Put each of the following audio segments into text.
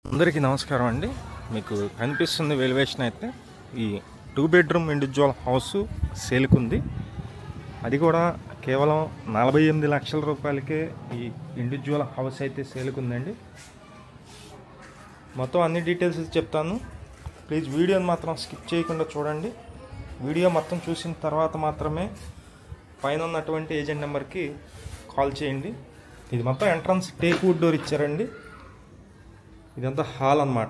అందరికీ నమస్కారం అండి మీకు కనిపిస్తుంది వెలివేషన్ అయితే ఈ టూ బెడ్రూమ్ ఇండివిజువల్ హౌస్ సేల్కుంది అది కూడా కేవలం నలభై ఎనిమిది లక్షల రూపాయలకే ఈ ఇండివిజువల్ హౌస్ అయితే సేల్కుందండి మొత్తం అన్ని డీటెయిల్స్ చెప్తాను ప్లీజ్ వీడియోని మాత్రం స్కిప్ చేయకుండా చూడండి వీడియో మొత్తం చూసిన తర్వాత మాత్రమే పైన ఉన్నటువంటి ఏజెంట్ నెంబర్కి కాల్ చేయండి ఇది మొత్తం ఎంట్రన్స్ టేక్ వుడ్ డోర్ ఇచ్చారండి ఇదంతా హాల్ అన్నమాట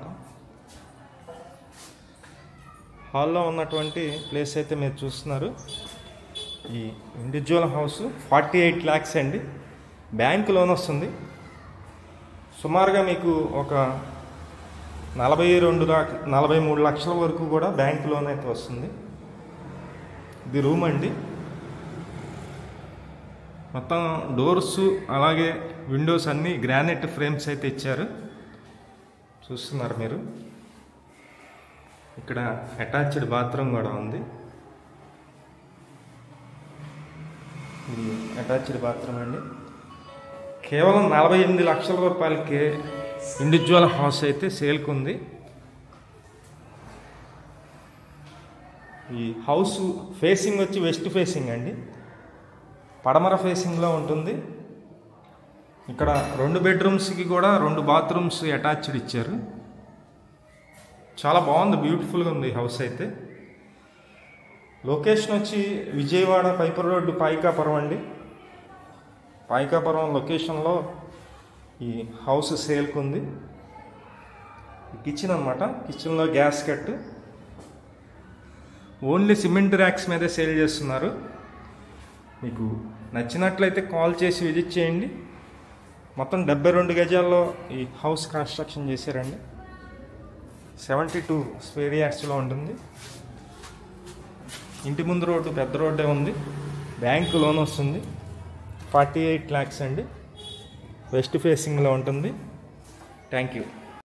హాల్లో ఉన్నటువంటి ప్లేస్ అయితే మీరు చూస్తున్నారు ఈ individual house forty eight lakhs అండి బ్యాంక్ లోన్ వస్తుంది సుమారుగా మీకు ఒక నలభై రెండు దాకా నలభై మూడు లక్షల వరకు కూడా బ్యాంక్ లోన్ అయితే వస్తుంది ఇది రూమ్ అండి మొత్తం డోర్స్ అలాగే విండోస్ అన్నీ గ్రానైట్ ఫ్రేమ్స్ అయితే ఇచ్చారు చూస్తున్నారు మీరు ఇక్కడ అటాచ్డ్ బాత్రూమ్ కూడా ఉంది ఇది అటాచ్డ్ బాత్రూమ్ అండి కేవలం నలభై ఎనిమిది లక్షల రూపాయలకి ఇండివిజువల్ హౌస్ అయితే సేల్కి ఉంది ఈ హౌస్ ఫేసింగ్ వచ్చి వెస్ట్ ఫేసింగ్ అండి పడమర ఫేసింగ్లో ఉంటుంది ఇక్కడ రెండు బెడ్రూమ్స్కి కూడా రెండు బాత్రూమ్స్ అటాచ్డ్ ఇచ్చారు చాలా బాగుంది బ్యూటిఫుల్గా ఉంది హౌస్ అయితే లొకేషన్ వచ్చి విజయవాడ పైపర్ రోడ్డు పాయికాపురం అండి పాయికాపురం లొకేషన్లో ఈ హౌస్ సేల్కి ఉంది కిచెన్ అనమాట కిచెన్లో gas cut only cement racks మీదే సేల్ చేస్తున్నారు మీకు నచ్చినట్లయితే కాల్ చేసి విజిట్ చేయండి మొత్తం డెబ్బై రెండు గజాల్లో ఈ హౌస్ కన్స్ట్రక్షన్ చేశారండి సెవెంటీ టూ స్క్వేర్ యార్డ్స్లో ఉంటుంది ఇంటి ముందు రోడ్డు పెద్ద రోడ్డే ఉంది బ్యాంక్ లోన్ వస్తుంది ఫార్టీ ఎయిట్ ల్యాక్స్ అండి వెస్ట్ ఫేసింగ్లో ఉంటుంది థ్యాంక్ యూ